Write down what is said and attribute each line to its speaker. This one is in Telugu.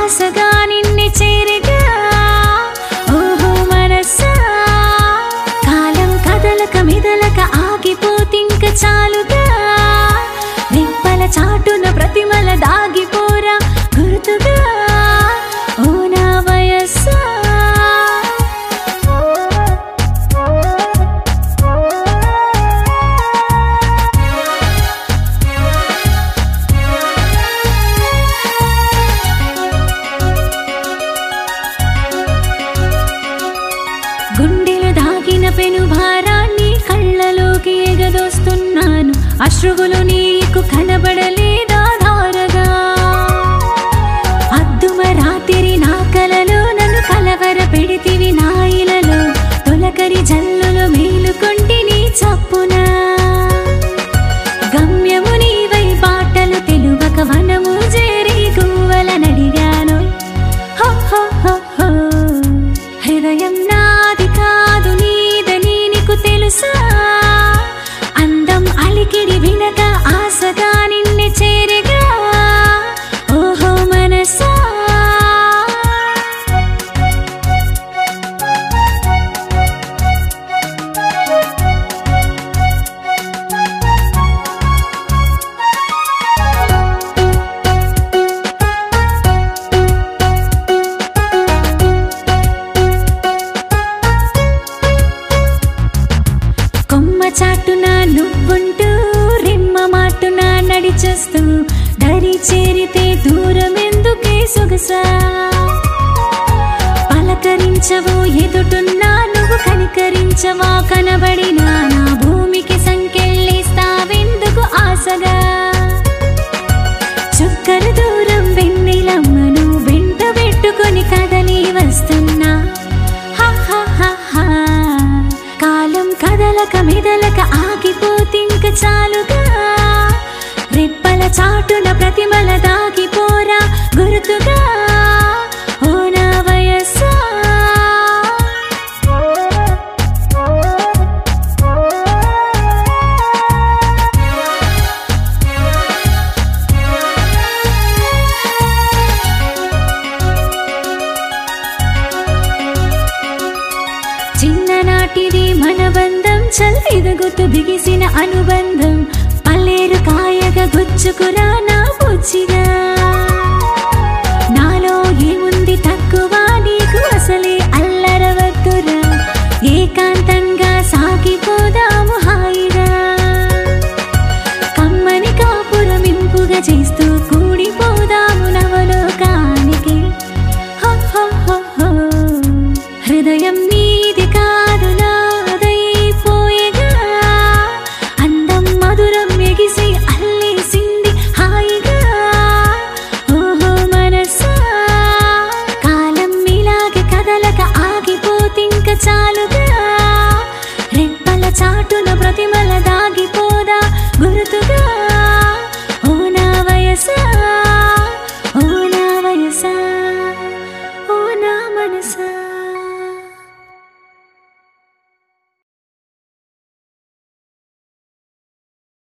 Speaker 1: ఆశగా నిన్నే చేరగా ఓహో మనసా కాలం కదలక మిదలక ఆగిపోతింక చాలుగా రెప్పల చాటున ప్రతిమల దాగిపోరా గుర్తుగా ఓ నా వయస్సా గుండెలో దాగిన పెను భారాన్ని కళ్ళలోకి ఎగదోస్తున్నాను అశ్రువులు నీకు కనబడలేదా ధారగా అద్దుమ రాత్రి నా కలలో నన్ను కలవర పెడితివి నా ఇలలో తొలకరి జల్లులు మేలుకొంటిని చప్పున గమ్యము నీవై బాటలు తెలువక వనము చేరి గువ్వల నడిగాను హో హో హో హో. హృదయం నాది కాదు నీదని నీకు తెలుసా అందం అలికిడి వినక ఆశగా నిన్నే చేరగా ఓహో మనసా కొమ్మ చాటున నువ్వుంటూ రెమ్మ మాటున నడిచేస్తూ దరి చేరితే దూరం ఎందుకే సొగసా పలకరించవు ఎదుటున్నా నువ్వు కనికరించవా కనబడినా నా భూమికి సంకెళ్ళిస్తావెందుకు ఆశగా చుక్కలు దూరం వెన్నెలమ్మను వెంట పెట్టుకొని కదలి వస్తున్నా హా హా హా హా. కాలం కదలక మెదలక ఆగిపోతింక చాలుగా రెప్పల చాటున ప్రతిమల దాగిపోరా గుర్తుగా ఓ నా వయస్సా చిన్ననాటిది మన బంధం చల్లిదగుతూ బిగిసిన అనుబంధం పల్లేరు కాయగా గుచ్చుకురా నా బుచ్చిగా నాలో ఏముంది తక్కువ నీకు అసలే అల్లరవద్దురా ఏకాంతంగా సాగిపోదాము హాయిగా కమ్మని కాపురమింపుగా చేస్తూ కూడిపోదాము నవలోకానికి హో హో హో హో. హృదయం నీది కాదు నాదైపోయేగా అందం మధురం ఎగిసి అల్లేసింది హాయిగా ఓహో మనసా కాలం ఇలాగే కదలక ఆగిపోతింక చాలుగా రెప్పల చాటున ప్రతిమల దాగిపోదా గుర్తుగా ఓ నా వయసా ఓ నా వయసా ఓ నా మనసా